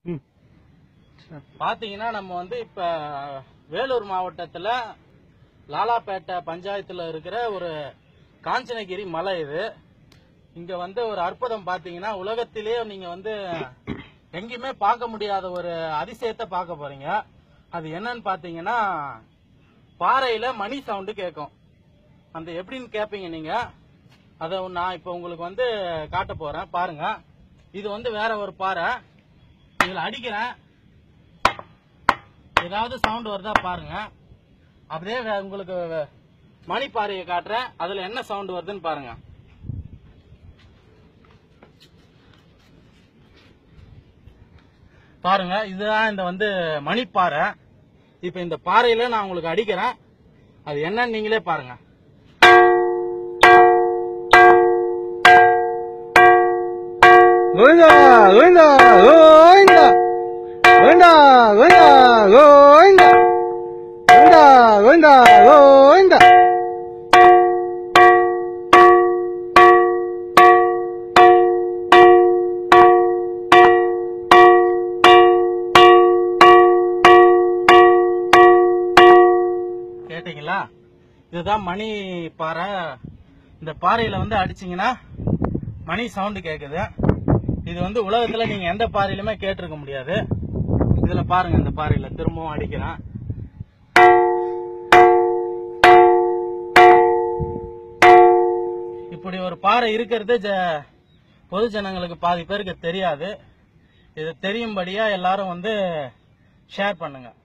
ம் பாத்தீங்கன்னா நம்ம வந்து இப்ப வேலூர் மாவட்டத்துல லாலாப்பேட்டை பஞ்சாயத்துல இருக்கிற ஒரு காஞ்சனகிரி மலை இது இங்க வந்து ஒரு அற்புதம் பாத்தீங்கன்னா உலகத்திலேயே நீங்க வந்து எங்கேயுமே பார்க்க முடியாத ஒரு அதிசயத்தை பார்க்க போறீங்க அது என்னன்னு பாத்தீங்கன்னா பாறையில மணி சவுண்டு கேட்கும் அந்த எப்படின்னு கேட்பீங்க நீங்க அதை நான் இப்போ உங்களுக்கு வந்து காட்ட போறேன் பாருங்க இது வந்து வேற ஒரு பாறை இதுல அடிக்கிறேன் ஏதாவது சவுண்ட் வருதா பாருங்க அப்படியே வே- உங்களுக்கு வே- மணி பாறையை காட்டுறேன் அதுல என்ன சவுண்ட் வருதுன்னு பாருங்க பாருங்க இதுதான் இந்த வந்து மணிப்பாறை இப்ப இந்த பாறையில நான் உங்களுக்கு அடிக்கிறேன் அது என்னன்னு நீங்களே பாருங்க கோவிந்தா கோவிந்தா கோவிந்தா கோவிந்தா கோவிந்தா கோவிந்தா கோவிந்தா கோவிந்தா கோவிந்தா கேட்டீங்களா இதுதான் மணி பாறை இந்த பாறையில வந்து அடிச்சீங்கன்னா மணி சவுண்டு கேக்குது இது வந்து உலகத்துல நீங்க எந்த பாறையிலுமே கேட்டிருக்க முடியாது இதுல பாருங்க இந்த பாறையில திரும்பவும் அடிக்கிறேன் இப்படி ஒரு பாறை இருக்கிறது ஜ- பொது ஜனங்களுக்கு பாதி பேருக்கு தெரியாது இது தெரியும்படியா எல்லாரும் வந்து ஷேர் பண்ணுங்க